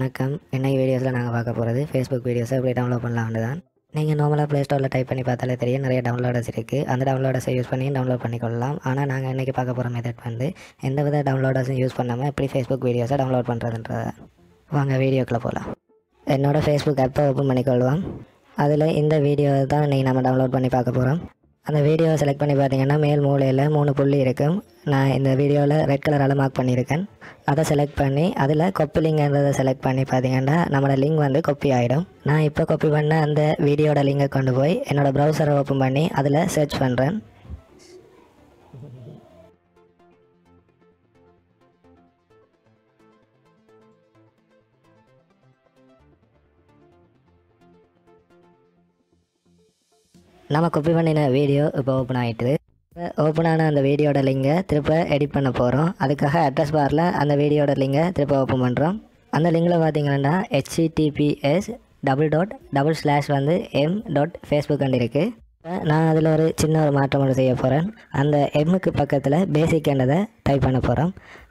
வணக்கம் இன்னைக்கு வீடியோஸில் நாங்கள் பார்க்க போகிறது ஃபேஸ்புக் வீடியோஸை எப்படி டவுன்லோட் பண்ணலாம்னு தான் நீங்கள் நார்மலாக ப்ளே ஸ்டோரில் டைப் பண்ணி பார்த்தாலே தெரியும் நிறைய டவுன்லோடர்ஸ் இருக்குது அந்த டவுன்லோடர்ஸை யூஸ் பண்ணி டவுன்லோட் பண்ணிக்கொள்ளலாம் ஆனால் நாங்கள் இன்றைக்கி பார்க்க போகிற மெத்தட் வந்து எந்த வித டவுன்லோடர்ஸும் யூஸ் பண்ணாமல் எப்படி ஃபேஸ்புக் வீடியோஸை டவுன்லோட் பண்ணுறதுன்றத வாங்க வீடியோக்குள்ளே போகலாம் என்னோட ஃபேஸ்புக் ஆப்பை ஓப்பன் பண்ணிக்கொள்வோம் அதில் இந்த வீடியோ தான் இன்றைக்கி நம்ம டவுன்லோட் பண்ணி பார்க்க போகிறோம் அந்த வீடியோவை செலக்ட் பண்ணி பார்த்தீங்கன்னா மேல் மூலையில் மூணு புள்ளி இருக்கும் நான் இந்த வீடியோவில் ரெட் கலரால் மார்க் பண்ணியிருக்கேன் அதை செலக்ட் பண்ணி அதில் கொப்பி லிங்க்ன்றதை செலக்ட் பண்ணி பார்த்தீங்கன்னா நம்மளோட லிங்க் வந்து கொப்பி ஆகிடும் நான் இப்போ கொப்பி பண்ண அந்த வீடியோட லிங்கை கொண்டு போய் என்னோடய ப்ரௌசரை ஓப்பன் பண்ணி அதில் சர்ச் பண்ணுறேன் நம்ம கொப்பி பண்ணின வீடியோ இப்போ ஓப்பன் ஆகிட்டுது ஓப்பன் ஆன அந்த வீடியோட லிங்கை திருப்ப எடிட் பண்ண போகிறோம் அதுக்காக அட்ரஸ் பாரில் அந்த வீடியோட லிங்கை திருப்ப ஓப்பன் பண்ணுறோம் அந்த லிங்கில் பார்த்தீங்கன்னா HTTPS double dot double slash வந்து எம் டாட் ஃபேஸ்புக் இருக்குது நான் அதில் ஒரு சின்ன ஒரு மாற்றம் ஒன்று செய்ய போகிறேன் அந்த எம்முக்கு பக்கத்தில் பேசிக் என்றதை டைப் பண்ண போகிறோம்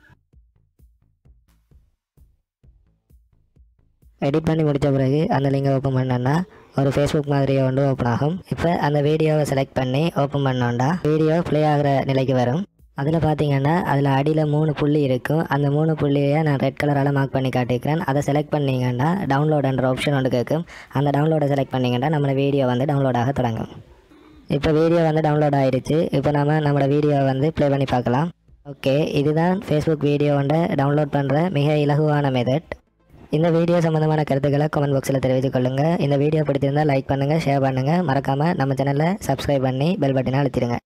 எடிட் பண்ணி முடித்த பிறகு அந்த லிங்கை ஓப்பன் பண்ணோன்னா ஒரு ஃபேஸ்புக் மாதிரியே ஒன்று ஓப்பன் ஆகும் இப்போ அந்த வீடியோவை செலக்ட் பண்ணி ஓப்பன் பண்ணோண்டா வீடியோ ப்ளே ஆகிற நிலைக்கு வரும் அதில் பார்த்தீங்கன்னா அதில் அடியில் மூணு புள்ளி இருக்கும் அந்த மூணு புள்ளியை நான் ரெட் கலரால் மார்க் பண்ணி காட்டிக்கிறேன் அதை செலக்ட் பண்ணிங்கன்னா டவுன்லோடுன்ற ஆப்ஷன் ஒன்று கேட்கும் அந்த டவுன்லோடை செலக்ட் பண்ணிங்கன்னா நம்மளோட வீடியோ வந்து டவுன்லோட் ஆக தொடங்கும் இப்போ வீடியோ வந்து டவுன்லோட் ஆயிடுச்சு இப்போ நம்ம நம்மளோட வீடியோவை வந்து ப்ளே பண்ணி பார்க்கலாம் ஓகே இதுதான் ஃபேஸ்புக் வீடியோவை டவுன்லோட் பண்ணுற மிக இலகுவான மெத்தட் இந்த வீடியோ சம்மந்தமான கருத்துக்களை கமெண்ட் பாக்ஸில் தெரிவித்துக் கொள்ளுங்கள் இந்த வீடியோ பிடிச்சிருந்தால் லைக் பண்ணுங்கள் ஷேர் பண்ணுங்கள் மறக்காமல் நம்ம சேனலை சப்ஸ்கிரைப் பண்ணி பெல் பட்டனை அழுத்திடுங்க